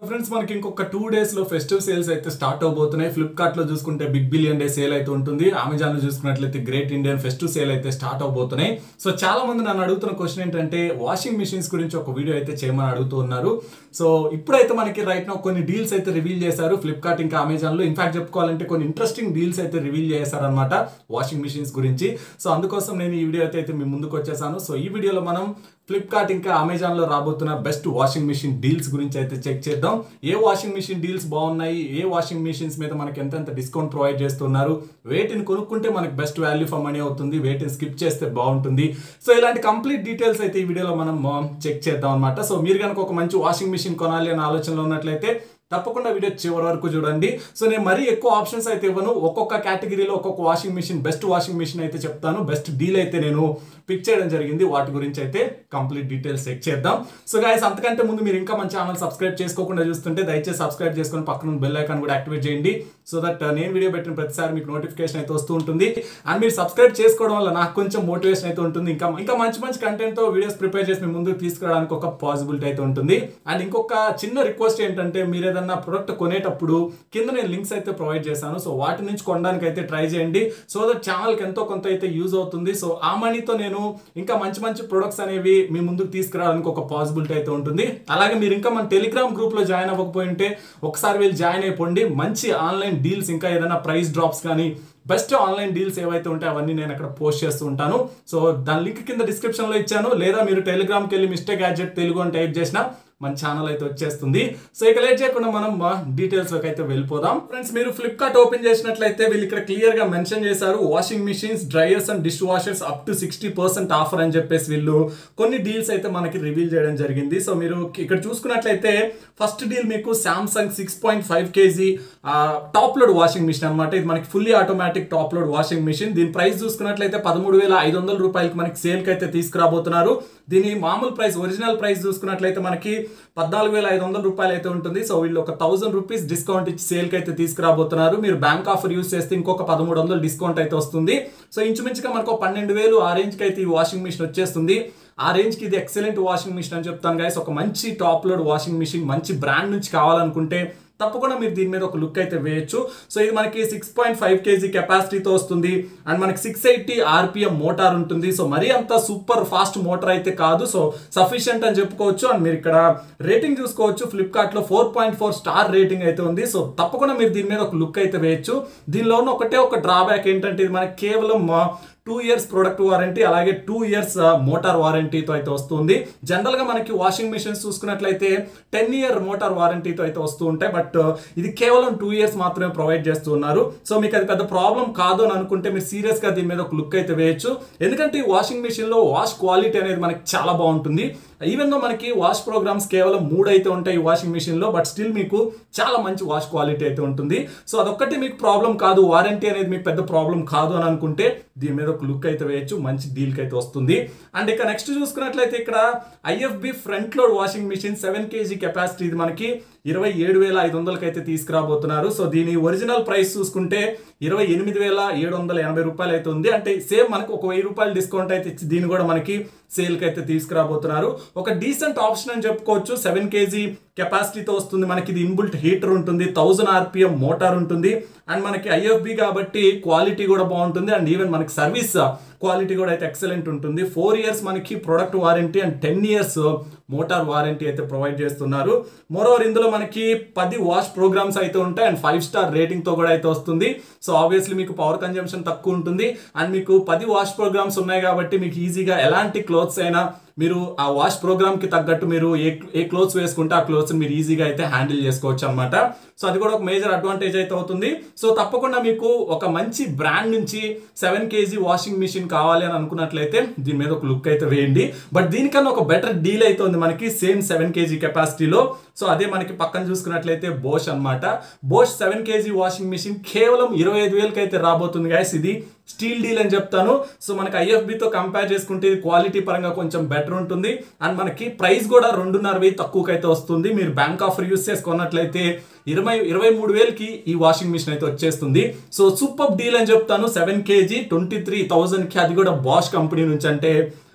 friends మనకి ఇంకొక two days లో ఫెస్టివ్ సేల్స్ అయితే స్టార్ట్ అవబోతున్నాయి ఫ్లిప్కార్ట్ లో చూసుకుంటే బిగ్ బిలియన్ డే సేల్ అయితే ఉంటుంది అమెజాన్ లో చూసుకున్నట్లయితే గ్రేట్ ఇండియన్ ఫెస్టివ్ సేల్ అయితే స్టార్ట్ అవబోతున్నాయి సో చాలా మంది నన్ను అడుగుతున్న క్వశ్చన్ ఏంటంటే వాషింగ్ మిషన్స్ గురించి ఒక వీడియో అయితే చేయమని అడుగుతూ ఉన్నారు సో ఇప్పుడైతే మనకి రైట్ నో కొన్ని డీల్స్ అయితే రివీల్ చేశారు ఫ్లిప్కార్ట్ ఇంకా అమెజాన్ లో ఇన్ఫాక్ట్ చెప్పుకోవాలంటే కొన్ని ఇంట్రెస్టింగ్ డీల్స్ అయితే రివీల్ చేశారనమాట వాషింగ్ మిషన్స్ గురించి సో అందుకోసం నేను ఈ వీడియో అయితే మీ ముందుకు వచ్చేసాను సో ఈ వీడియోలో మనం ఫ్లిప్కార్ట్ ఇంకా అమెజాన్ లో రాబోతున్న బెస్ట్ వాషింగ్ మిషన్ డీల్స్ గురించి అయితే చెక్ చేద్దాం ఏ వాషింగ్ మిషన్ డీల్స్ బాగున్నాయి ఏ వాషింగ్ మిషన్స్ మీద మనకి ఎంతెంత డిస్కౌంట్ ప్రొవైడ్ చేస్తున్నారు వేటిని కొనుక్కుంటే మనకి బెస్ట్ వాల్యూ ఫర్ మనీ అవుతుంది వేటిని స్కిప్ చేస్తే బాగుంటుంది సో ఇలాంటి కంప్లీట్ డీటెయిల్స్ అయితే ఈ వీడియోలో మనం చెక్ చేద్దాం అనమాట సో మీరు కనుక ఒక మంచి వాషింగ్ మిషన్ కొనాలి అనే ఆలోచనలో ఉన్నట్లయితే తప్పకుండా వీడియో చివరి వరకు చూడండి సో నేను మరీ ఎక్కువ ఆప్షన్స్ అయితే ఇవ్వను ఒక్కొక్క కేటగిరీలో ఒక్కొక్క washing machine best washing machine అయితే చెప్తాను బెస్ట్ డీల్ అయితే నేను పిక్ చేయడం జరిగింది వాటి గురించి అయితే కంప్లీట్ డీటెయిల్స్ చెక్ చేద్దాం సో గాయస్ అంతకంటే ముందు మీరు ఇంకా మన ఛానల్ సబ్స్క్రైబ్ చేసుకోకుండా చూస్తుంటే దయచేసి సబ్స్క్రైబ్ చేసుకొని పక్కన బెల్ ఐకాన్ కూడా యాక్టివేట్ చేయండి సో దట్ నేను వీడియో పెట్టిన ప్రతిసారి మీకు నోటిఫికేషన్ అయితే వస్తూ ఉంటుంది అండ్ మీరు సబ్స్క్రైబ్ చేసుకోవడం వల్ల నాకు కొంచెం మోటివేషన్ అయితే ఉంటుంది ఇంకా ఇంకా మంచి మంచి కంటెంట్ తో వీడియోస్ ప్రిపేర్ చేసి మీ ముందుకు తీసుకురావడానికి ఒక పాసిబిలిటీ అయితే ఉంటుంది అండ్ ఇంకొక చిన్న రిక్వెస్ట్ ఏంటంటే మీరు ఏదన్నా ప్రొడక్ట్ కొనేటప్పుడు కింద నేను లింక్స్ అయితే ప్రొవైడ్ చేశాను సో వాటి నుంచి కొనడానికి అయితే ట్రై చేయండి సో దట్ ఛానల్కి ఎంతో కొంత అయితే యూజ్ అవుతుంది సో ఆ మనీతో నేను ఇంకా మంచి మంచి ప్రొడక్ట్స్ అనేవి మీ ముందుకు తీసుకురావడానికి ఒక పాసిబిలిటీ అయితే ఉంటుంది అలాగే మీరు ఇంకా మన టెలిగ్రామ్ గ్రూప్ లో జాయిన్ అవ్వకపోయింటే ఒకసారి వెళ్ళి జాయిన్ అయిపోండి మంచి ఆన్లైన్ డీల్స్ ఇంకా ఏదైనా ప్రైస్ డ్రాప్స్ కానీ బెస్ట్ ఆన్లైన్ డీల్స్ ఏవైతే ఉంటాయో అవన్నీ నేను అక్కడ పోస్ట్ చేస్తూ ఉంటాను సో దాని లింక్ కింద డిస్క్రిప్షన్ లో ఇచ్చాను లేదా మీరు టెలిగ్రామ్కి వెళ్ళి మిస్టేక్ గ్యాడ్జెట్ తెలుగు అని టైప్ చేసినా మన ఛానల్ అయితే వచ్చేస్తుంది సో ఇక లేట్ చేయకుండా మనం డీటెయిల్స్ లోకి అయితే వెళ్ళిపోదాం ఫ్రెండ్స్ మీరు ఫ్లిప్కార్ట్ ఓపెన్ చేసినట్లయితే వీళ్ళు ఇక్కడ క్లియర్ గా మెన్షన్ చేశారు washing machines dryers and dishwashers up to sixty percent offer అని చెప్పేసి వీళ్ళు కొన్ని డీల్స్ అయితే మనకి రివీల్ చేయడం జరిగింది సో మీరు ఇక్కడ చూసుకున్నట్లయితే ఫస్ట్ డీల్ మీకు Samsung six point five KG top load washing machine అనమాట ఇది మనకి fully automatic top load washing machine దీని ప్రైస్ చూసుకున్నట్లయితే పదమూడు వేల ఐదు వందల రూపాయలకి మనకి సేల్ కి అయితే తీసుకురాబోతున్నారు దీని మామూలు ప్రైస్ ఒరిజినల్ ప్రైస్ చూసుకున్నట్లయితే మనకి పద్నాలుగు వేల ఐదు వందల రూపాయలు అయితే ఉంటుంది సో వీళ్ళు ఒక థౌసండ్ రూపీస్ డిస్కౌంట్ ఇచ్చి సేల్ కి అయితే తీసుకురాబోతున్నారు మీరు బ్యాంక్ ఆఫర్ యూస్ చేస్తే ఇంకొక పదమూడు వందలు డిస్కౌంట్ అయితే వస్తుంది సో ఇంచుమించుగా మనకు పన్నెండు వేలు ఆ రేంజ్ కి అయితే ఈ వాషింగ్ మిషన్ వచ్చేస్తుంది ఆ రేంజ్ కి ఇది ఎక్సలెంట్ వాషింగ్ మిషన్ అని చెప్తాను గైస్ ఒక మంచి టాప్ లోడ్ వాషింగ్ మిషన్ మంచి బ్రాండ్ నుంచి కావాలనుకుంటే తప్పకుండా మీరు దీని మీద ఒక లుక్ అయితే వేయచ్చు సో ఇది మనకి సిక్స్ పాయింట్ ఫైవ్ కేజీ కెపాసిటీతో వస్తుంది అండ్ మనకి సిక్స్ ఎయిటీ ఆర్పిఎం మోటార్ ఉంటుంది సో మరీ అంత సూపర్ ఫాస్ట్ మోటార్ అయితే కాదు సో సఫిషియంట్ అని చెప్పుకోవచ్చు అండ్ మీరు ఇక్కడ రేటింగ్ చూసుకోవచ్చు ఫ్లిప్కార్ట్ లో four point four star rating అయితే ఉంది సో తప్పకుండా మీరు దీని మీద ఒక లుక్ అయితే వేయచ్చు దీనిలో ఉన్న ఒకటే ఒక డ్రాబ్యాక్ ఏంటంటే ఇది మనకి కేవలం టూ ఇయర్స్ ప్రొడక్ట్ వారంటీ అలాగే టూ ఇయర్స్ మోటార్ వారంటీతో అయితే వస్తుంది జనరల్ గా మనకి వాషింగ్ మిషన్స్ చూసుకున్నట్లయితే టెన్ ఇయర్ మోటార్ వారంటీతో అయితే వస్తూ ఉంటాయి బట్ ఇది కేవలం టూ ఇయర్స్ మాత్రమే ప్రొవైడ్ చేస్తూ ఉన్నారు సో మీకు అది పెద్ద ప్రాబ్లం కాదు అని అనుకుంటే మీరు సీరియస్ గా దీని మీద ఒక లుక్ అయితే వేయచ్చు ఎందుకంటే ఈ వాషింగ్ మిషన్ లో వాష్ క్వాలిటీ అనేది మనకి చాలా బాగుంటుంది ఈవెన్ దో మనకి వాష్ ప్రోగ్రామ్స్ కేవలం మూడు అయితే ఉంటాయి ఈ వాషింగ్ మిషన్ లో బట్ స్టిల్ మీకు చాలా మంచి వాష్ క్వాలిటీ అయితే ఉంటుంది సో అదొక్కటి మీకు ప్రాబ్లం కాదు వారంటీ అనేది మీకు పెద్ద ప్రాబ్లం కాదు అని అనుకుంటే దీని మీద ఒక లుక్ అయితే వేయచ్చు మంచి డీల్ కి అయితే వస్తుంది అండ్ ఇక నెక్స్ట్ చూసుకున్నట్లయితే ఇక్కడ IFB front load washing machine seven KG capacity ఇది మనకి ఇరవై ఏడు వేల ఐదు వందలకి అయితే తీసుకురాబోతున్నారు సో దీని ఒరిజినల్ ప్రైస్ చూసుకుంటే ఇరవై ఎనిమిది వేల ఏడు వందల ఎనభై రూపాయలు అయితే ఉంది అంటే సేమ్ మనకి ఒక వెయ్యి రూపాయలు డిస్కౌంట్ అయితే ఇచ్చి దీన్ని కూడా మనకి సేల్ కి అయితే తీసుకురాబోతున్నారు ఒక డీసెంట్ ఆప్షన్ అని చెప్పుకోవచ్చు సెవెన్ కేజీ కెపాసిటీతో వస్తుంది మనకి ఇది ఇన్బుల్ట్ హీటర్ ఉంటుంది థౌజండ్ ఆర్పిఎం మోటార్ ఉంటుంది అండ్ మనకి ఐఎఫ్బి కాబట్టి క్వాలిటీ కూడా బాగుంటుంది అండ్ ఈవెన్ మనకి సర్వీస్ క్వాలిటీ కూడా అయితే ఎక్సలెంట్ ఉంటుంది ఫోర్ ఇయర్స్ మనకి product warranty and ten years motor warranty అయితే ప్రొవైడ్ చేస్తున్నారు మోరోవర్ ఇందులో మనకి పది వాష్ ప్రోగ్రామ్స్ అయితే ఉంటాయి అండ్ ఫైవ్ స్టార్ రేటింగ్ తో కూడా అయితే వస్తుంది సో ఆబ్వియస్లీ మీకు పవర్ కన్జంప్షన్ తక్కువ ఉంటుంది అండ్ మీకు పది వాష్ ప్రోగ్రామ్స్ ఉన్నాయి కాబట్టి మీకు ఈజీగా ఎలాంటి క్లోత్స్ అయినా మీరు ఆ వాష్ ప్రోగ్రామ్ కి తగ్గట్టు మీరు ఏ ఏ క్లోత్స్ వేసుకుంటే ఆ క్లోత్స్ మీరు ఈజీగా అయితే హ్యాండిల్ చేసుకోవచ్చు అనమాట సో అది కూడా ఒక మేజర్ అడ్వాంటేజ్ అయితే అవుతుంది సో తప్పకుండా మీకు ఒక మంచి బ్రాండ్ నుంచి సెవెన్ కేజీ వాషింగ్ మిషన్ కావాలి అని అనుకున్నట్లయితే దీని మీద ఒక లుక్ అయితే వేయండి బట్ దీనికన్నా ఒక బెటర్ డీల్ అయితే ఉంది మనకి సేమ్ సెవెన్ కేజీ కెపాసిటీలో సో అదే మనకి పక్కన చూసుకున్నట్లయితే బోష్ అనమాట Bosch seven KG washing machine కేవలం ఇరవై ఐదు వేలకి అయితే రాబోతుంది గాయస్ ఇది స్టీల్ డీల్ అని చెప్తాను సో మనకి ఐఎఫ్బితో కంపేర్ చేసుకుంటే ఇది క్వాలిటీ పరంగా కొంచెం బెటర్ ఉంటుంది అండ్ మనకి ప్రైస్ కూడా రెండున్నర వెయ్యి తక్కువకి అయితే వస్తుంది మీరు బ్యాంక్ ఆఫర్ యూస్ చేసుకున్నట్లయితే ఇరవై ఇరవై మూడు వేలకి ఈ వాషింగ్ మిషన్ అయితే వచ్చేస్తుంది సో సూపర్ డీల్ అని చెప్తాను సెవెన్ కేజీ ట్వంటీ త్రీ థౌజండ్కి అది కూడా బాష్ కంపెనీ నుంచి అంటే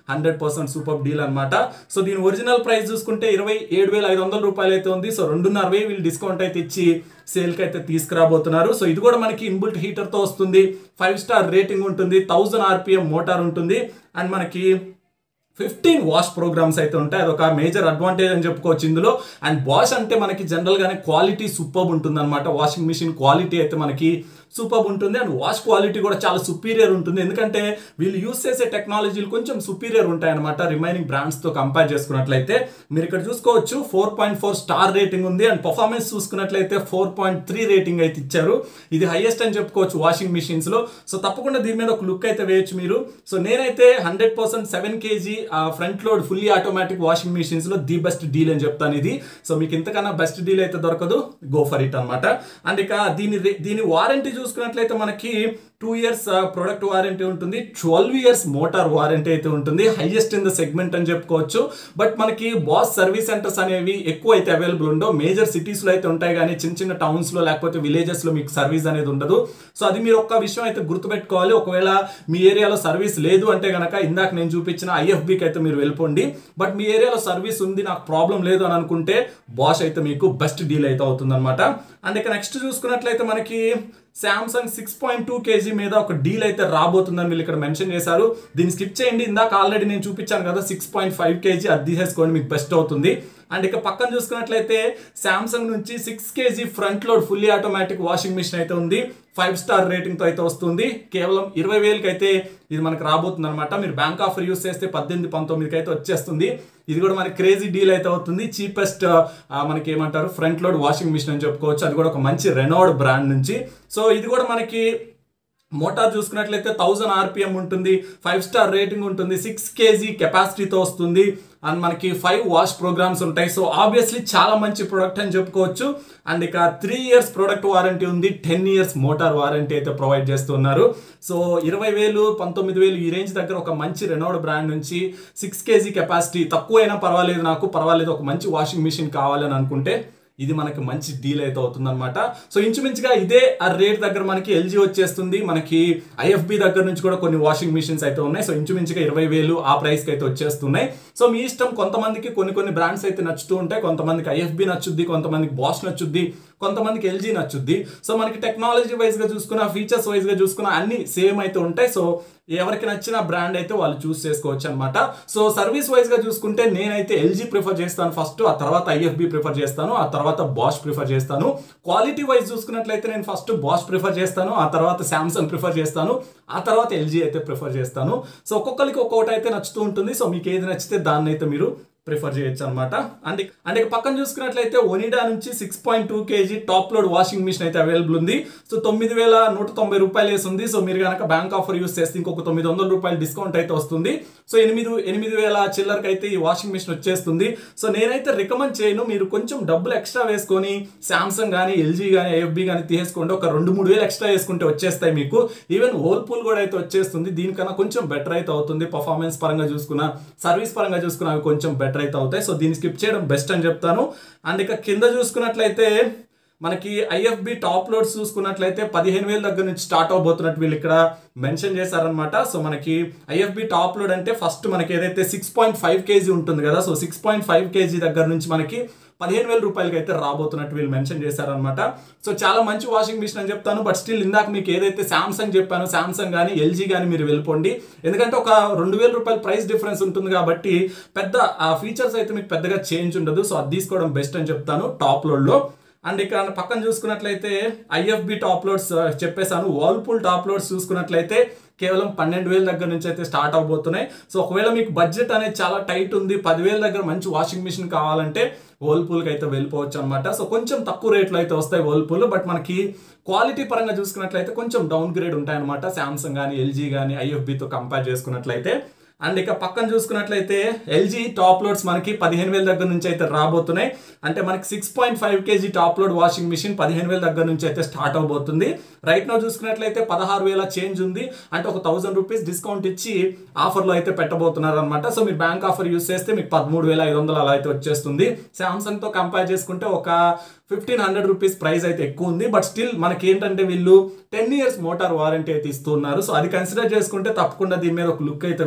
హండ్రెడ్ పర్సెంట్ సూపర్ డీల్ అనమాట సో దీని ఒరిజినల్ ప్రైస్ చూసుకుంటే ఇరవై ఏడు వేల ఐదు వందల రూపాయలు అయితే ఉంది సో రెండున్నర వేలు వీళ్ళు డిస్కౌంట్ అయితే ఇచ్చి సేల్కి అయితే తీసుకురాబోతున్నారు సో ఇది కూడా మనకి ఇన్బుల్ట్ హీటర్తో వస్తుంది ఫైవ్ స్టార్ రేటింగ్ ఉంటుంది థౌజండ్ ఆర్పిఎం మోటార్ ఉంటుంది అండ్ మనకి ఫిఫ్టీన్ వాష్ ప్రోగ్రామ్స్ అయితే ఉంటాయి అదొక మేజర్ అడ్వాంటేజ్ అని చెప్పుకోవచ్చు ఇందులో అండ్ వాష్ అంటే మనకి జనరల్గానే క్వాలిటీ సూపర్ ఉంటుంది అనమాట వాషింగ్ మిషన్ క్వాలిటీ అయితే మనకి సూపర్ ఉంటుంది అండ్ వాష్ క్వాలిటీ కూడా చాలా సుపీరియర్ ఉంటుంది ఎందుకంటే వీళ్ళు యూస్ చేసే టెక్నాలజీలు కొంచెం సుపీరియర్ ఉంటాయి అనమాట రిమైనింగ్ బ్రాండ్స్తో కంపేర్ చేసుకున్నట్లయితే మీరు ఇక్కడ చూసుకోవచ్చు four point four star rating ఉంది అండ్ పర్ఫార్మెన్స్ చూసుకున్నట్లయితే ఫోర్ పాయింట్ త్రీ రేటింగ్ అయితే ఇచ్చారు ఇది హైయెస్ట్ అని చెప్పుకోవచ్చు వాషింగ్ మిషన్స్ లో సో తప్పకుండా దీని మీద ఒక లుక్ అయితే వేయచ్చు మీరు సో నేనైతే hundred percent seven KG front load fully automatic washing machines లో ది బెస్ట్ డీల్ అని చెప్తాను ఇది సో మీకు ఇంతకన్నా బెస్ట్ డీల్ అయితే దొరకదు గో ఫర్ ఇట్ అనమాట అండ్ ఇక దీని రే- దీని వారంటీ చూసుకున్నట్లయితే మనకి టూ ఇయర్స్ ప్రొడక్ట్ వారంటీ ఉంటుంది ట్వెల్వ్ ఇయర్స్ మోటార్ వారంటీ అయితే ఉంటుంది హైయెస్ట్ ఇన్ ద సెగ్మెంట్ అని చెప్పుకోవచ్చు బట్ మనకి బాస్ సర్వీస్ సెంటర్స్ అనేవి ఎక్కువ అయితే అవైలబుల్ ఉండవు మేజర్ సిటీస్లో అయితే ఉంటాయి కానీ చిన్న చిన్న టౌన్స్లో లేకపోతే విలేజెస్లో మీకు సర్వీస్ అనేది ఉండదు సో అది మీరు ఒక్క విషయం అయితే గుర్తుపెట్టుకోవాలి ఒకవేళ మీ ఏరియాలో సర్వీస్ లేదు అంటే గనక ఇందాక నేను చూపించిన ఐఎఫ్బికి అయితే మీరు వెళ్ళిపోండి బట్ మీ ఏరియాలో సర్వీస్ ఉంది నాకు ప్రాబ్లం లేదు అని అనుకుంటే బాష్ అయితే మీకు బెస్ట్ డీల్ అయితే అవుతుంది అనమాట అండ్ ఇక నెక్స్ట్ చూసుకున్నట్లయితే మనకి Samsung six point two KG మీద ఒక డీల్ అయితే రాబోతుందని వీళ్ళు ఇక్కడ మెన్షన్ చేశారు దీన్ని స్కిప్ చేయండి ఇందాక ఆల్రెడీ నేను చూపించాను కదా సిక్స్ పాయింట్ ఫైవ్ కేజీ అది తీసేసుకోండి మీకు బెస్ట్ అవుతుంది అండ్ ఇక పక్కన చూసుకున్నట్లయితే శాంసంగ్ నుంచి six KG front load fully automatic washing machine అయితే ఉంది ఫైవ్ స్టార్ రేటింగ్ తో అయితే వస్తుంది కేవలం ఇరవై వేలకి అయితే ఇది మనకు రాబోతుంది అనమాట మీరు బ్యాంక్ ఆఫర్ యూస్ చేస్తే పద్దెనిమిది పంతొమ్మిదికి అయితే వచ్చేస్తుంది ఇది కూడా మనకి క్రేజీ డీల్ అయితే అవుతుంది చీపెస్ట్ మనకి ఏమంటారు ఫ్రంట్ లోడ్ వాషింగ్ మిషన్ అని చెప్పుకోవచ్చు అది కూడా ఒక మంచి రెనోడ్ బ్రాండ్ నుంచి సో ఇది కూడా మనకి మోటార్ చూసుకున్నట్లయితే థౌజండ్ ఆర్పిఎం ఉంటుంది ఫైవ్ స్టార్ రేటింగ్ ఉంటుంది సిక్స్ కేజీ కెపాసిటీతో వస్తుంది అండ్ మనకి ఫైవ్ వాష్ ప్రోగ్రామ్స్ ఉంటాయి సో ఆబ్వియస్లీ చాలా మంచి ప్రోడక్ట్ అని చెప్పుకోవచ్చు అండ్ ఇక త్రీ ఇయర్స్ ప్రోడక్ట్ వారంటీ ఉంది టెన్ ఇయర్స్ మోటార్ వారంటీ అయితే ప్రొవైడ్ చేస్తున్నారు సో ఇరవై వేలు పంతొమ్మిది వేలు ఈ రేంజ్ దగ్గర ఒక మంచి రెనోడ్ బ్రాండ్ నుంచి సిక్స్ కేజీ కెపాసిటీ తక్కువైనా పర్వాలేదు నాకు పర్వాలేదు ఒక మంచి వాషింగ్ మిషన్ కావాలని అనుకుంటే ఇది మనకి మంచి డీల్ అయితే అవుతుంది అనమాట సో ఇంచుమించుగా ఇదే ఆ రేట్ దగ్గర మనకి ఎల్జీ వచ్చేస్తుంది మనకి ఐఎఫ్బి దగ్గర నుంచి కూడా కొన్ని వాషింగ్ మిషన్స్ అయితే ఉన్నాయి సో ఇంచుమించుగా ఇరవై వేలు ఆ ప్రైస్కి అయితే వచ్చేస్తున్నాయి సో మీ ఇష్టం కొంతమందికి కొన్ని కొన్ని బ్రాండ్స్ అయితే నచ్చుతూ ఉంటాయి కొంతమందికి ఐఎఫ్బి నచ్చుద్ది కొంతమందికి బాస్ నచ్చుద్ది కొంతమందికి ఎల్జీ నచ్చుద్ది సో మనకి టెక్నాలజీ వైజ్ గా చూసుకున్న ఫీచర్స్ వైజ్ గా చూసుకున్న అన్ని సేమ్ అయితే ఉంటాయి సో ఎవరికి నచ్చిన బ్రాండ్ అయితే వాళ్ళు చూస్ చేసుకోవచ్చు అనమాట సో సర్వీస్ వైజ్ గా చూసుకుంటే నేనైతే ఎల్జీ ప్రిఫర్ చేస్తాను ఫస్ట్ ఆ తర్వాత ఐఎఫ్బి ప్రిఫర్ చేస్తాను ఆ తర్వాత బాష్ ప్రిఫర్ చేస్తాను క్వాలిటీ వైజ్ చూసుకున్నట్లయితే నేను ఫస్ట్ బాష్ ప్రిఫర్ చేస్తాను ఆ తర్వాత శాంసంగ్ ప్రిఫర్ చేస్తాను ఆ తర్వాత ఎల్జీ అయితే ప్రిఫర్ చేస్తాను సో ఒక్కొక్కరికి ఒక్కొక్కటి అయితే నచ్చుతూ ఉంటుంది సో మీకు ఏది నచ్చితే దాన్ని అయితే మీరు ప్రిఫర్ చేయొచ్చు అనమాట అండ్ అండ్ ఇక పక్కన చూసుకున్నట్లయితే ఒనిడా నుంచి six point two KG top load washing machine అయితే అవైలబుల్ ఉంది సో తొమ్మిది వేల నూట తొంభై రూపాయలు వేసి ఉంది సో మీరు కనుక బ్యాంక్ ఆఫర్ యూస్ చేస్తే ఇంకొక తొమ్మిది వందల రూపాయలు డిస్కౌంట్ అయితే వస్తుంది సో ఎనిమిది ఎనిమిది వేల చిల్లరకి అయితే ఈ వాషింగ్ మిషన్ వచ్చేస్తుంది సో నేనైతే రికమెండ్ చేయను మీరు కొంచెం డబ్బులు ఎక్స్ట్రా వేసుకొని శాంసంగ్ కానీ ఎల్జీ కానీ ఏఎఫ్బి కానీ తీసుకోండి ఒక రెండు మూడు వేలు ఎక్స్ట్రా వేసుకుంటే వచ్చేస్తాయి మీకు ఈవెన్ పూల్ కూడా అయితే వచ్చేస్తుంది దీనికన్నా కొంచెం బెటర్ అయితే అవుతుంది పర్ఫార్మెన్స్ పరంగా చూసుకున్న సర్వీస్ పరంగా చూసుకున్న అవి కొంచెం బెటర్ అయితే అవుతాయి సో దీన్ని స్కిప్ చేయడం బెస్ట్ అని చెప్తాను అండ్ ఇక కింద చూసుకున్నట్లయితే మనకి ఐఎఫ్బి టాప్ లోడ్స్ చూసుకున్నట్లయితే పదిహేను వేల దగ్గర నుంచి స్టార్ట్ అవబోతున్నట్టు వీళ్ళు ఇక్కడ మెన్షన్ చేశారనమాట సో మనకి ఐఎఫ్బి టాప్ లోడ్ అంటే ఫస్ట్ మనకి ఏదైతే సిక్స్ పాయింట్ ఫైవ్ కేజీ ఉంటుంది కదా so six point five KG దగ్గర నుంచి మనకి పదిహేను వేల రూపాయలకి అయితే రాబోతున్నట్టు వీళ్ళు మెన్షన్ చేశారనమాట సో చాలా మంచి వాషింగ్ మిషన్ అని చెప్తాను బట్ స్టిల్ ఇందాక మీకు ఏదైతే శాంసంగ్ చెప్పానో శాంసంగ్ కానీ ఎల్జీ కానీ మీరు వెళ్ళిపోండి ఎందుకంటే ఒక రెండు వేల రూపాయల ప్రైస్ డిఫరెన్స్ ఉంటుంది కాబట్టి పెద్ద ఆ ఫీచర్స్ అయితే మీకు పెద్దగా చేంజ్ ఉండదు సో అది తీసుకోవడం బెస్ట్ అని చెప్తాను టాప్ లోడ్లో అండ్ ఇక్కడ పక్కన చూసుకున్నట్లయితే ఐఎఫ్బి టాప్ లోడ్స్ చెప్పేశాను వాల్పూల్ టాప్ లోడ్స్ చూసుకున్నట్లయితే కేవలం పన్నెండు వేల దగ్గర నుంచి అయితే స్టార్ట్ అవబోతున్నాయి సో ఒకవేళ మీకు బడ్జెట్ అనేది చాలా టైట్ ఉంది పదివేల దగ్గర మంచి వాషింగ్ మిషన్ కావాలంటే వర్ల్పూల్కి అయితే వెళ్ళిపోవచ్చు అనమాట సో కొంచెం తక్కువ రేట్లో అయితే వస్తాయి వర్ల్పూల్ బట్ మనకి క్వాలిటీ పరంగా చూసుకున్నట్లయితే కొంచెం డౌన్ గ్రేడ్ ఉంటాయి అనమాట శాంసంగ్ కానీ ఎల్జీ కానీ ఐఎఫ్బితో కంపేర్ చేసుకున్నట్లయితే అండ్ ఇక పక్కన చూసుకున్నట్లయితే ఎల్జీ టాప్ లోడ్స్ మనకి పదిహేను వేల దగ్గర నుంచి అయితే రాబోతున్నాయి అంటే మనకి six point five KG top load washing machine పదిహేను వేల దగ్గర నుంచి అయితే స్టార్ట్ అవబోతుంది రైట్ నో చూసుకున్నట్లయితే పదహారు వేల చేంజ్ ఉంది అంటే ఒక థౌసండ్ రూపీస్ డిస్కౌంట్ ఇచ్చి ఆఫర్లో అయితే పెట్టబోతున్నారు అనమాట సో మీరు బ్యాంక్ ఆఫర్ యూస్ చేస్తే మీకు పదమూడు వేల ఐదు వందలు అలా అయితే వచ్చేస్తుంది శాంసంగ్ తో కంపేర్ చేసుకుంటే ఒక ఫిఫ్టీన్ హండ్రెడ్ రూపీస్ ప్రైస్ అయితే ఎక్కువ ఉంది బట్ స్టిల్ మనకి ఏంటంటే వీళ్ళు టెన్ ఇయర్స్ మోటార్ వారంటీ అయితే ఇస్తున్నారు సో అది కన్సిడర్ చేసుకుంటే తప్పకుండా దీని మీద ఒక లుక్ అయితే వేయచ్చు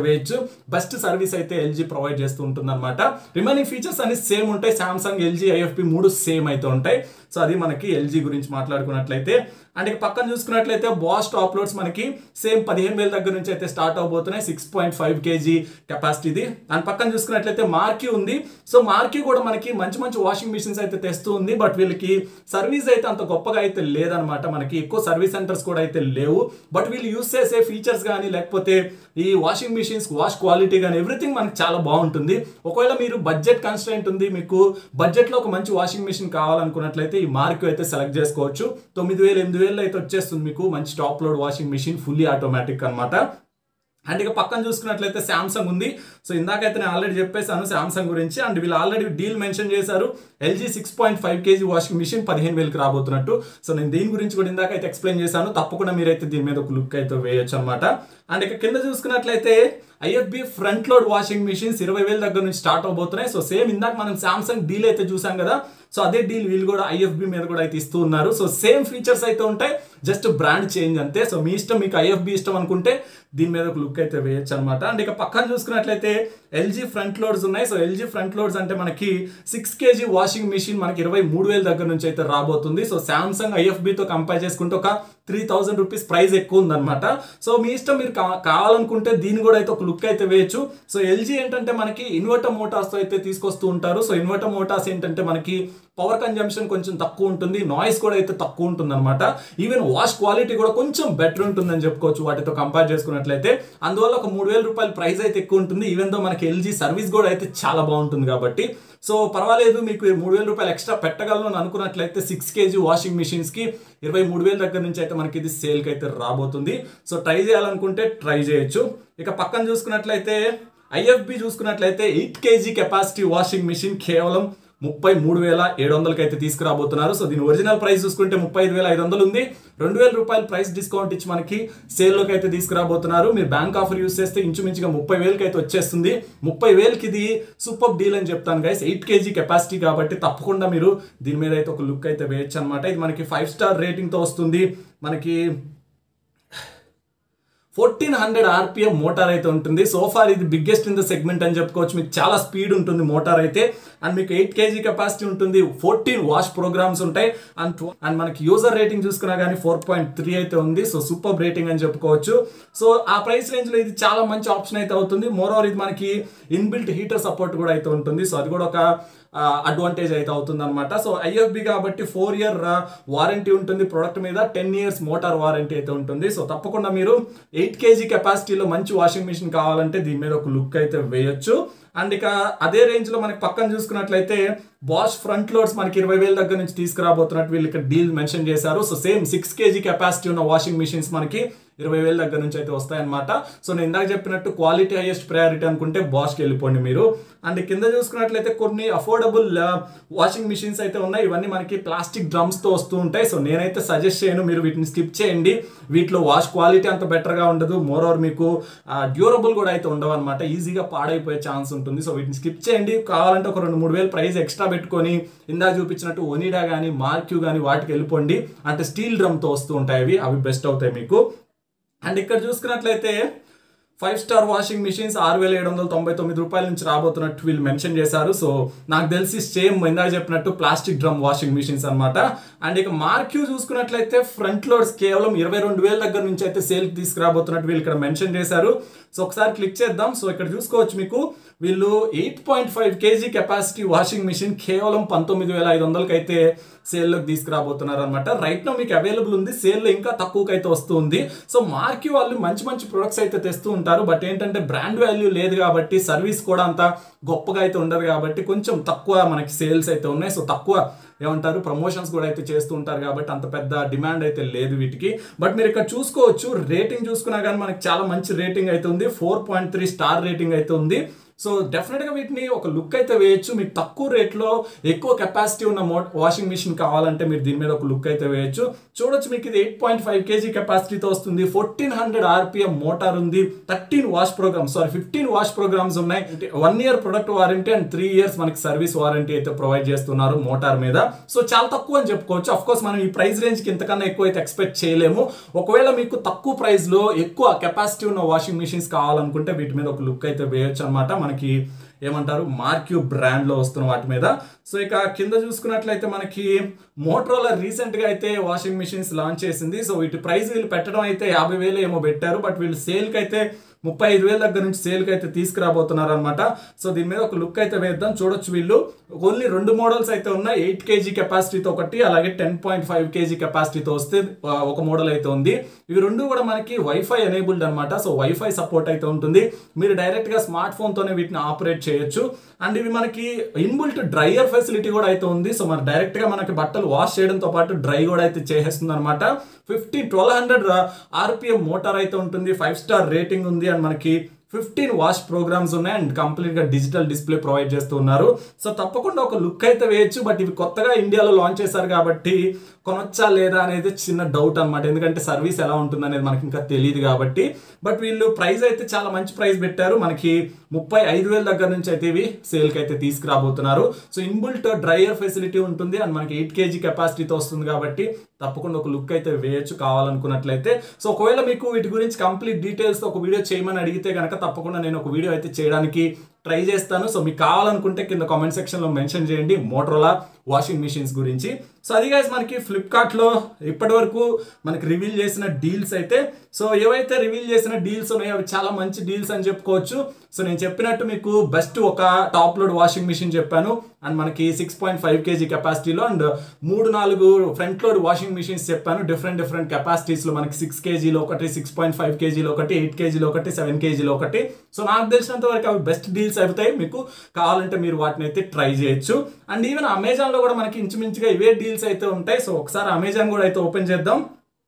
బెస్ట్ సర్వీస్ అయితే ఎల్జీ ప్రొవైడ్ చేస్తూ ఉంటుంది అనమాట రిమైనింగ్ ఫీచర్స్ అన్ని సేమ్ ఉంటాయి సామ్సంగ్ ఎల్జీ ఐఎఫ్పి మూడు సేమ్ అయితే ఉంటాయి సో అది మనకి ఎల్జీ గురించి మాట్లాడుకున్నట్లయితే అండ్ ఇక పక్కన చూసుకున్నట్లయితే బాస్ టాప్ లోడ్స్ మనకి సేమ్ పదిహేను వేల దగ్గర నుంచి అయితే స్టార్ట్ అవబోతున్నాయి సిక్స్ పాయింట్ ఫైవ్ కేజీ కెపాసిటీది అండ్ పక్కన చూసుకున్నట్లయితే మార్కీ ఉంది సో మార్కీ కూడా మనకి మంచి మంచి వాషింగ్ మిషన్స్ అయితే తెస్తూ ఉంది బట్ వీళ్ళకి సర్వీస్ అయితే అంత గొప్పగా అయితే లేదనమాట మనకి ఎక్కువ సర్వీస్ సెంటర్స్ కూడా అయితే లేవు బట్ వీళ్ళు యూస్ చేసే ఫీచర్స్ కానీ లేకపోతే ఈ వాషింగ్ మిషన్స్ వాష్ క్వాలిటీ కానీ ఎవ్రీథింగ్ మనకి చాలా బాగుంటుంది ఒకవేళ మీరు బడ్జెట్ కన్స్టెంట్ ఉంది మీకు బడ్జెట్లో ఒక మంచి వాషింగ్ మిషన్ కావాలనుకున్నట్లయితే ఈ మార్క్ అయితే సెలెక్ట్ చేసుకోవచ్చు తొమ్మిది వేలు ఎనిమిది వేలు అయితే వచ్చేస్తుంది మీకు మంచి top load washing machine fully automatic అనమాట అండ్ ఇక పక్కన చూసుకున్నట్లయితే శాంసంగ్ ఉంది సో ఇందాకైతే నేను ఆల్రెడీ చెప్పేశాను శాంసంగ్ గురించి అండ్ వీళ్ళు ఆల్రెడీ డీల్ మెన్షన్ చేశారు LG six point five KG washing machine పదిహేను వేలకు రాబోతున్నట్టు సో నేను దీని గురించి కూడా ఇందాక అయితే ఎక్స్ప్లెయిన్ చేశాను తప్పకుండా మీరైతే దీని మీద ఒక లుక్ అయితే వేయొచ్చు అనమాట అండ్ ఇక కింద చూసుకున్నట్లయితే IFB front load washing machines ఇరవై వేల దగ్గర నుంచి స్టార్ట్ అవబోతున్నాయి సో సేమ్ ఇందాక మనం సామ్సంగ్ డీల్ అయితే చూసాం కదా సో అదే డీల్ వీళ్ళు కూడా ఐఎఫ్బి మీద కూడా అయితే ఇస్తూ ఉన్నారు సో సేమ్ ఫీచర్స్ అయితే ఉంటాయి జస్ట్ బ్రాండ్ చేంజ్ అంతే సో మీ ఇష్టం మీకు ఐఎఫ్బి ఇష్టం అనుకుంటే దీని మీద ఒక లుక్ అయితే వేయచ్చు అనమాట అండ్ ఇక పక్కన చూసుకున్నట్లయితే ఎల్జీ ఫ్రంట్ లోడ్స్ ఉన్నాయి సో ఎల్జీ ఫ్రంట్ లోడ్స్ అంటే మనకి సిక్స్ కేజీ వాషింగ్ మిషన్ మనకి ఇరవై మూడు వేల దగ్గర నుంచి అయితే రాబోతుంది సో సామ్సంగ్ ఐఎఫ్బితో కంపేర్ చేసుకుంటే ఒక త్రీ థౌసండ్ రూపీస్ ప్రైస్ ఎక్కువ ఉందన్నమాట సో మీ ఇష్టం మీరు కా- కావాలనుకుంటే దీన్ని కూడా అయితే ఒక లుక్ అయితే వేయచ్చు సో ఎల్జీ ఏంటంటే మనకి ఇన్వర్టర్ మోటార్స్ అయితే తీసుకొస్తూ ఉంటారు సో ఇన్వర్టర్ మోటార్స్ ఏంటంటే మనకి పవర్ కన్జంప్షన్ కొంచెం తక్కువ ఉంటుంది నాయిస్ కూడా అయితే తక్కువ ఉంటుంది అనమాట ఈవెన్ వాష్ క్వాలిటీ కూడా కొంచెం బెటర్ ఉంటుందని చెప్పుకోవచ్చు వాటితో కంపేర్ చేసుకున్నట్లయితే అందువల్ల ఒక మూడు వేల రూపాయల ప్రైస్ అయితే ఎక్కువ ఉంటుంది ఈవెన్ దో మనకి ఎల్జీ సర్వీస్ కూడా అయితే చాలా బాగుంటుంది కాబట్టి సో పర్వాలేదు మీకు మూడు వేల రూపాయలు ఎక్స్ట్రా పెట్టగలను అని అనుకున్నట్లయితే సిక్స్ కేజీ వాషింగ్ మిషన్స్ కి ఇరవై మూడు వేల దగ్గర నుంచి అయితే మనకి ఇది సేల్కి అయితే రాబోతుంది సో ట్రై చేయాలనుకుంటే ట్రై చేయొచ్చు ఇక పక్కన చూసుకున్నట్లయితే ఐఎఫ్బి చూసుకున్నట్లయితే eight KG capacity washing machine కేవలం ముప్పై మూడు వేల ఏడు వందలకి అయితే తీసుకురాబోతున్నారు సో దీని ఒరిజినల్ ప్రైస్ చూసుకుంటే ముప్పై ఐదు వేల ఐదు వందలు ఉంది రెండు వేల రూపాయల ప్రైస్ డిస్కౌంట్ ఇచ్చి మనకి సేల్లోకి అయితే తీసుకురాబోతున్నారు మీరు బ్యాంక్ ఆఫర్ యూస్ చేస్తే ఇంచుమించుగా ముప్పై వేలకి అయితే వచ్చేస్తుంది ముప్పై వేలకి ఇది సూపర్ డీల్ అని చెప్తాను గైస్ ఎయిట్ కేజీ కెపాసిటీ కాబట్టి తప్పకుండా మీరు దీని మీద అయితే ఒక లుక్ అయితే వేయచ్చు అనమాట ఇది మనకి ఫైవ్ స్టార్ రేటింగ్తో వస్తుంది మనకి ఫోర్టీన్ హండ్రెడ్ ఆర్పిఎం మోటార్ అయితే ఉంటుంది సోఫార్ ఇది బిగ్గెస్ట్ ఇన్ ద సెగ్మెంట్ అని చెప్పుకోవచ్చు మీకు చాలా స్పీడ్ ఉంటుంది మోటార్ అయితే అండ్ మీకు ఎయిట్ కేజీ కెపాసిటీ ఉంటుంది ఫోర్టీన్ వాష్ ప్రోగ్రామ్స్ ఉంటాయి అండ్ అండ్ మనకి యూజర్ రేటింగ్ చూసుకున్నా కానీ ఫోర్ పాయింట్ త్రీ అయితే ఉంది సో సూపర్ రేటింగ్ అని చెప్పుకోవచ్చు సో ఆ ప్రైస్ రేంజ్ లో ఇది చాలా మంచి ఆప్షన్ అయితే అవుతుంది మోర్ ఓవర్ ఇది మనకి ఇన్బిల్ట్ హీటర్ సపోర్ట్ కూడా అయితే ఉంటుంది సో అది కూడా ఒక అడ్వాంటేజ్ అయితే అవుతుంది అనమాట సో ఐఎఫ్బి కాబట్టి ఫోర్ ఇయర్ వారంటీ ఉంటుంది ప్రొడక్ట్ మీద టెన్ ఇయర్స్ మోటార్ వారంటీ అయితే ఉంటుంది సో తప్పకుండా మీరు ఎయిట్ కేజీ కెపాసిటీలో మంచి వాషింగ్ మిషన్ కావాలంటే దీని మీద ఒక లుక్ అయితే వేయొచ్చు అండ్ ఇక అదే రేంజ్ లో మనకి పక్కన చూసుకున్నట్లయితే బాష్ ఫ్రంట్ లోడ్స్ మనకి ఇరవై వేల దగ్గర నుంచి తీసుకురాబోతున్నట్టు వీళ్ళు ఇక్కడ డీల్ మెన్షన్ చేశారు so same six KG capacity ఉన్న వాషింగ్ మిషన్స్ మనకి ఇరవై వేల దగ్గర నుంచి అయితే వస్తాయన్నమాట సో నేను ఇందాక చెప్పినట్టు క్వాలిటీ హైయెస్ట్ ప్రయారిటీ అనుకుంటే బాష్కి వెళ్ళిపోండి మీరు అండ్ కింద చూసుకున్నట్లయితే కొన్ని అఫోర్డబుల్ వాషింగ్ మిషన్స్ అయితే ఉన్నాయి ఇవన్నీ మనకి ప్లాస్టిక్ డ్రమ్స్ తో వస్తూ ఉంటాయి సో నేనైతే సజెస్ట్ చేయను మీరు వీటిని స్కిప్ చేయండి వీటిలో వాష్ క్వాలిటీ అంత better గా ఉండదు మోర్ ఓవర్ మీకు డ్యూరబుల్ కూడా అయితే ఉండవు అనమాట ఈజీగా పాడైపోయే ఛాన్స్ ఉంటుంది సో వీటిని స్కిప్ చేయండి కావాలంటే ఒక రెండు మూడు వేలు ప్రైస్ ఎక్స్ట్రా పెట్టుకొని ఇందాక చూపించినట్టు ఒనిడా కానీ మార్క్యూ కానీ వాటికి వెళ్ళిపోండి అంటే స్టీల్ డ్రమ్తో వస్తూ ఉంటాయి అవి అవి బెస్ట్ అవుతాయి మీకు అండ్ ఇక్కడ చూసుకున్నట్లయితే ఫైవ్ స్టార్ వాషింగ్ మిషన్స్ ఆరు వేల ఏడు వందల తొంభై తొమ్మిది రూపాయల నుంచి రాబోతున్నట్టు వీళ్ళు మెన్షన్ చేశారు సో నాకు తెలిసి సేమ్ ఇందాక చెప్పినట్టు ప్లాస్టిక్ డ్రమ్ వాషింగ్ మిషన్స్ అన్నమాట అండ్ ఇక మార్క్యూ చూసుకున్నట్లయితే ఫ్రంట్ లోడ్స్ కేవలం ఇరవై రెండు వేల దగ్గర నుంచి అయితే సేల్కి తీసుకురాబోతున్నట్టు వీళ్ళు ఇక్కడ మెన్షన్ చేశారు సో ఒకసారి క్లిక్ చేద్దాం సో ఇక్కడ చూసుకోవచ్చు మీకు వీళ్ళు eight point five KG capacity washing machine కేవలం పంతొమ్మిది వేల ఐదు వందలకి అయితే సేల్లోకి తీసుకురాబోతున్నారు అనమాట రైట్ లో మీకు అవైలబుల్ ఉంది సేల్లో ఇంకా తక్కువకి అయితే వస్తుంది సో మార్కి వాళ్ళు మంచి మంచి ప్రొడక్ట్స్ అయితే తెస్తూ ఉంటారు బట్ ఏంటంటే బ్రాండ్ వాల్యూ లేదు కాబట్టి సర్వీస్ కూడా అంత గొప్పగా అయితే ఉండదు కాబట్టి కొంచెం తక్కువ మనకి సేల్స్ అయితే ఉన్నాయి సో తక్కువ ఏమంటారు ప్రమోషన్స్ కూడా అయితే చేస్తూ ఉంటారు కాబట్టి అంత పెద్ద డిమాండ్ అయితే లేదు వీటికి బట్ మీరు ఇక్కడ చూసుకోవచ్చు రేటింగ్ చూసుకున్నా కానీ మనకి చాలా మంచి రేటింగ్ అయితే ఉంది four point three star rating అయితే ఉంది సో డెఫినెట్గా వీటిని ఒక లుక్ అయితే వేయచ్చు మీకు తక్కువ రేట్లో ఎక్కువ కెపాసిటీ ఉన్న మో వాషింగ్ మిషన్ కావాలంటే మీరు దీని మీద ఒక లుక్ అయితే వేయచ్చు చూడొచ్చు మీకు ఇది ఎయిట్ పాయింట్ ఫైవ్ కేజీ కెపాసిటీతో వస్తుంది ఫోర్టీన్ హండ్రెడ్ ఆర్పిఎం మోటార్ ఉంది thirteen wash programmes sorry fifteen wash programmes ఉన్నాయి one year product warranty and three years మనకి సర్వీస్ వారంటీ అయితే ప్రొవైడ్ చేస్తున్నారు మోటార్ మీద సో చాలా తక్కువ అని చెప్పుకోవచ్చు అఫ్ కోర్స్ మనం ఈ ప్రైస్ రేంజ్ కి ఇంతకన్నా ఎక్కువ అయితే ఎక్స్పెక్ట్ చేయలేము ఒకవేళ మీకు తక్కువ ప్రైస్ లో ఎక్కువ కెపాసిటీ ఉన్న వాషింగ్ మిషన్స్ కావాలనుకుంటే వీటి మీద ఒక లుక్ అయితే వేయొచ్చు అనమాట మనకి ఏమంటారు మార్క్యూ బ్రాండ్ లో వస్తున్న వాటి మీద సో ఇక కింద చూసుకున్నట్లయితే మనకి మోటరోలా రీసెంట్ గా అయితే వాషింగ్ మిషన్స్ లాంచ్ చేసింది సో వీటి ప్రైస్ వీళ్ళు పెట్టడం అయితే యాభై వేలు ఏమో పెట్టారు బట్ వీళ్ళు సేల్ కి అయితే ముప్పై ఐదు వేల దగ్గర నుంచి సేల్కి అయితే తీసుకురాబోతున్నారు అనమాట సో దీని మీద ఒక లుక్ అయితే వేద్దాం చూడొచ్చు వీళ్ళు ఓన్లీ రెండు మోడల్స్ అయితే ఉన్నాయి ఎయిట్ కేజీ కెపాసిటీతో ఒకటి అలాగే టెన్ పాయింట్ ఫైవ్ కేజీ కెపాసిటీతో వస్తే ఆ, ఒక మోడల్ అయితే ఉంది ఇవి రెండు కూడా మనకి వైఫై ఎనేబుల్డ్ అనమాట సో వైఫై సపోర్ట్ అయితే ఉంటుంది మీరు డైరెక్ట్ గా స్మార్ట్ ఫోన్ తోనే వీటిని ఆపరేట్ చేయొచ్చు అండ్ ఇవి మనకి ఇన్బుల్ట్ డ్రైయర్ ఫెసిలిటీ కూడా అయితే ఉంది సో మరి డైరెక్ట్ గా మనకి బట్టలు వాష్ చేయడంతో పాటు డ్రై కూడా అయితే చేసేస్తుంది అనమాట fifty twelve hundred RPM motor అయితే ఉంటుంది ఫైవ్ స్టార్ రేటింగ్ ఉంది అండ్ మనకి ఫిఫ్టీన్ వాష్ ప్రోగ్రామ్స్ ఉన్నాయి అండ్ కంప్లీట్ గా డిజిటల్ డిస్ప్లే ప్రొవైడ్ చేస్తూ ఉన్నారు సో తప్పకుండా ఒక లుక్ అయితే వేయచ్చు బట్ ఇవి కొత్తగా ఇండియాలో లాంచ్ చేశారు కాబట్టి కొనొచ్చా లేదా అనేది చిన్న డౌట్ అనమాట ఎందుకంటే సర్వీస్ ఎలా ఉంటుంది అనేది మనకి ఇంకా తెలియదు కాబట్టి బట్ వీళ్ళు ప్రైస్ అయితే చాలా మంచి ప్రైస్ పెట్టారు మనకి ముప్పై ఐదు వేల దగ్గర నుంచి అయితే ఇవి సేల్కి అయితే తీసుకురాబోతున్నారు సో ఇన్బుల్ట్ డ్రైయర్ ఫెసిలిటీ ఉంటుంది అండ్ మనకి ఎయిట్ కేజీ కెపాసిటీతో వస్తుంది కాబట్టి తప్పకుండా ఒక లుక్ అయితే వేయొచ్చు కావాలనుకున్నట్లయితే సో ఒకవేళ మీకు వీటి గురించి కంప్లీట్ డీటెయిల్స్ ఒక వీడియో చేయమని అడిగితే కనుక తప్పకుండా నేను ఒక వీడియో అయితే చేయడానికి ట్రై చేస్తాను సో మీకు కావాలనుకుంటే కింద కామెంట్ సెక్షన్ లో మెన్షన్ చేయండి మోటరోలా వాషింగ్ మిషన్స్ గురించి సో అది గైస్ మనకి ఫ్లిప్కార్ట్ లో ఇప్పటి వరకు మనకి రివీల్ చేసిన డీల్స్ అయితే సో ఏవైతే రివీల్ చేసిన డీల్స్ ఉన్నాయో అవి చాలా మంచి డీల్స్ అని చెప్పుకోవచ్చు సో నేను చెప్పినట్టు మీకు బెస్ట్ ఒక టాప్ లోడ్ వాషింగ్ మిషన్ చెప్పాను అండ్ మనకి సిక్స్ పాయింట్ ఫైవ్ కేజీ కెపాసిటీలో అండ్ మూడు నాలుగు ఫ్రంట్ లోడ్ వాషింగ్ మిషన్స్ చెప్పాను డిఫరెంట్ డిఫరెంట్ కెపాసిటీస్ లో మనకి సిక్స్ కేజీలో ఒకటి సిక్స్ పాయింట్ ఫైవ్ కేజీలో ఒకటి ఎయిట్ కేజీలో ఒకటి సెవెన్ కేజీలో ఒకటి సో నాకు తెలిసినంత వరకు అవి బెస్ట్ డీల్స్ అవుతాయి మీకు కావాలంటే మీరు వాటిని అయితే ట్రై చేయొచ్చు అండ్ ఈవెన్ అమెజాన్ లో కూడా మనకి ఇంచుమించుగా ఇవే డీల్స్ అయితే ఉంటాయి సో ఒకసారి అమెజాన్ కూడా అయితే ఓపెన్ చేద్దాం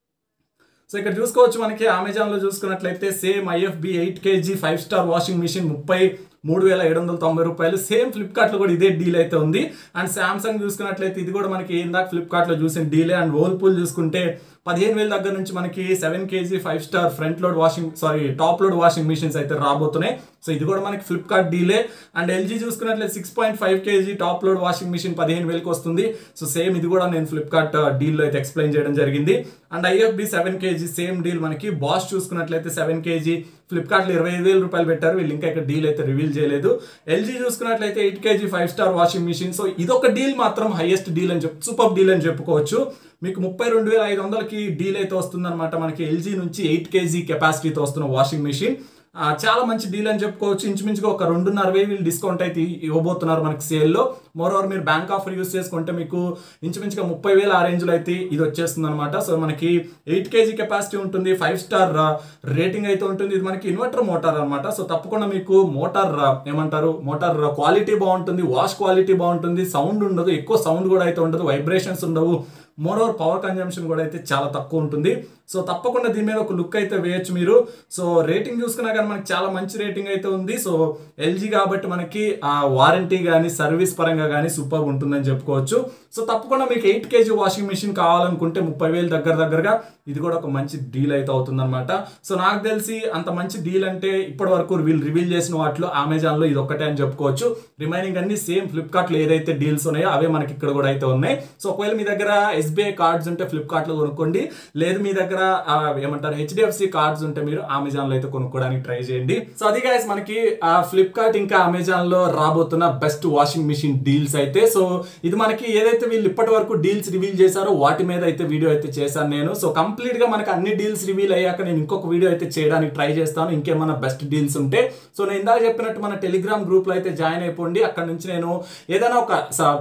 సో ఇక్కడ చూసుకోవచ్చు మనకి అమెజాన్ లో చూసుకున్నట్లయితే same IFB eight KG five star washing machine ముప్పై మూడు వేల ఏడు వందల తొంభై రూపాయలు సేమ్ ఫ్లిప్కార్ట్ లో కూడా ఇదే డీల్ అయితే ఉంది అండ్ సామ్సంగ్ చూసుకున్నట్లయితే ఇది కూడా మనకి ఇందాక ఫ్లిప్కార్ట్ లో చూసిన డీలే అండ్ ఓల్పూల్ చూసుకుంటే పదిహేను వేల దగ్గర నుంచి మనకి seven KG five star front load washing sorry top load washing machines అయితే రాబోతున్నాయి సో ఇది కూడా మనకి ఫ్లిప్కార్ట్ డీలే అండ్ ఎల్జీ చూసుకున్నట్లయితే six point five KG top load washing machine పదిహేను వేలకు వస్తుంది సో సేమ్ ఇది కూడా నేను ఫ్లిప్కార్ట్ డీల్లో అయితే ఎక్స్ప్లెయిన్ చేయడం జరిగింది and IFB seven KG same deal మనకి బాస్ చూసుకున్నట్లయితే సెవెన్ కేజీ ఫ్లిప్కార్ట్ లో ఇరవై ఐదు వేల రూపాయలు పెట్టారు వీళ్ళు ఇంకా ఇక్కడ డీల్ అయితే రివీల్ చేయలేదు ఎల్జీ చూసుకున్నట్లయితే eight KG five star washing machine so ఇదొక డీల్ మాత్రం హైయెస్ట్ డీల్ అని చెప్పు సూపర్ డీల్ అని చెప్పుకోవచ్చు మీకు ముప్పై రెండు వేల ఐదు వందలకి డీల్ అయితే వస్తుందన్నమాట మనకి ఎల్జీ నుంచి ఎయిట్ కేజీ కెపాసిటీతో వస్తున్న వాషింగ్ మిషన్ ఆ, చాలా మంచి డీల్ అని చెప్పుకోవచ్చు ఇంచుమించుగా ఒక రెండున్నర వేలు వీళ్ళు డిస్కౌంట్ అయితే ఇవ్వబోతున్నారు మనకి సేల్లో మోర్ ఓవర్ మీరు బ్యాంక్ ఆఫర్ యూస్ చేసుకుంటే మీకు ఇంచుమించుగా ముప్పై వేల ఆ రేంజ్లో అయితే ఇది వచ్చేస్తుంది అనమాట సో మనకి ఎయిట్ కేజీ కెపాసిటీ ఉంటుంది ఫైవ్ స్టార్ రేటింగ్ అయితే ఉంటుంది ఇది మనకి ఇన్వర్టర్ మోటార్ అనమాట సో తప్పకుండా మీకు మోటార్ ఏమంటారు మోటార్ క్వాలిటీ బాగుంటుంది వాష్ క్వాలిటీ బాగుంటుంది సౌండ్ ఉండదు ఎక్కువ సౌండ్ కూడా అయితే ఉండదు వైబ్రేషన్స్ ఉండవు మోర్ ఓవర్ పవర్ కన్జంప్షన్ కూడా అయితే చాలా తక్కువ ఉంటుంది సో తప్పకుండా దీని మీద ఒక లుక్ అయితే వేయచ్చు మీరు సో రేటింగ్ చూసుకున్నా కానీ మనకి చాలా మంచి రేటింగ్ అయితే ఉంది సో ఎల్జీ కాబట్టి మనకి ఆ వారంటీ కానీ సర్వీస్ పరంగా కానీ సూపర్ ఉంటుందని చెప్పుకోవచ్చు సో తప్పకుండా మీకు ఎయిట్ కేజీ వాషింగ్ మిషన్ కావాలనుకుంటే ముప్పై వేలు దగ్గర దగ్గరగా ఇది కూడా ఒక మంచి డీల్ అయితే అవుతుందన్నమాట సో నాకు తెలిసి అంత మంచి డీల్ అంటే ఇప్పటి వరకు వీళ్ళు రివీల్ చేసిన వాటిలో అమెజాన్ లో ఇది ఒక్కటే అని చెప్పుకోవచ్చు రిమైనింగ్ అన్ని సేమ్ ఫ్లిప్కార్ట్ లో ఏదైతే డీల్స్ ఉన్నాయో అవే మనకి ఇక్కడ కూడా అయితే ఉన్నాయి సో ఒకవేళ మీ దగ్గర ఎస్బీఐ కార్డ్స్ ఉంటే ఫ్లిప్కార్ట్ లో కొనుక్కోండి లేదు మీ దగ్గర ఆ, ఏమంటారు హెచ్డిఎఫ్సి కార్డ్స్ ఉంటే మీరు అమెజాన్ లో అయితే కొనుక్కోవడానికి ట్రై చేయండి సో అది గైస్ మనకి ఫ్లిప్కార్ట్ ఇంకా అమెజాన్ లో రాబోతున్న బెస్ట్ వాషింగ్ మిషన్ డీల్స్ అయితే సో ఇది మనకి ఏదైతే వీళ్ళు ఇప్పటి వరకు డీల్స్ రివీల్ చేశారో వాటి మీద అయితే వీడియో అయితే చేశాను నేను సో కంప్లీట్ గా మనకి అన్ని డీల్స్ రివీల్ అయ్యాక నేను ఇంకొక వీడియో అయితే చేయడానికి ట్రై చేస్తాను ఇంకేమైనా బెస్ట్ డీల్స్ ఉంటే సో నేను ఇందాక చెప్పినట్టు మన టెలిగ్రామ్ గ్రూప్ లో అయితే జాయిన్ అయిపోండి అక్కడ నుంచి నేను ఏదైనా ఒక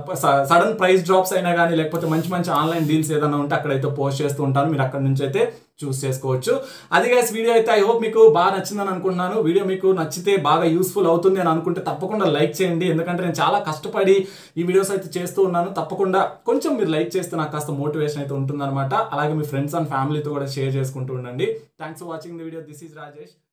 సడన్ ప్రైస్ డ్రాప్స్ అయినా కానీ లేకపోతే మంచి మంచి ఆన్లైన్ డీల్స్ ఏదైనా ఉంటే అక్కడైతే పోస్ట్ చేస్తూ ఉంటాను మీరు అక్కడ నుంచి అయితే చూస్ చేసుకోవచ్చు అది గైస్ వీడియో అయితే ఐ హోప్ మీకు బాగా నచ్చిందని అనుకుంటున్నాను వీడియో మీకు నచ్చితే బాగా యూస్ఫుల్ అవుతుంది అని అనుకుంటే తప్పకుండా లైక్ చేయండి ఎందుకంటే నేను చాలా కష్టపడి ఈ వీడియోస్ అయితే చేస్తూ ఉన్నాను తప్పకుండా కొంచెం మీరు లైక్ చేస్తే నాకు కాస్త మోటివేషన్ అయితే ఉంటుందన్నమాట అలాగే మీ ఫ్రెండ్స్ అండ్ ఫ్యామిలీతో కూడా షేర్ చేసుకుంటూ ఉండండి thanks for watching the video this is Rajesh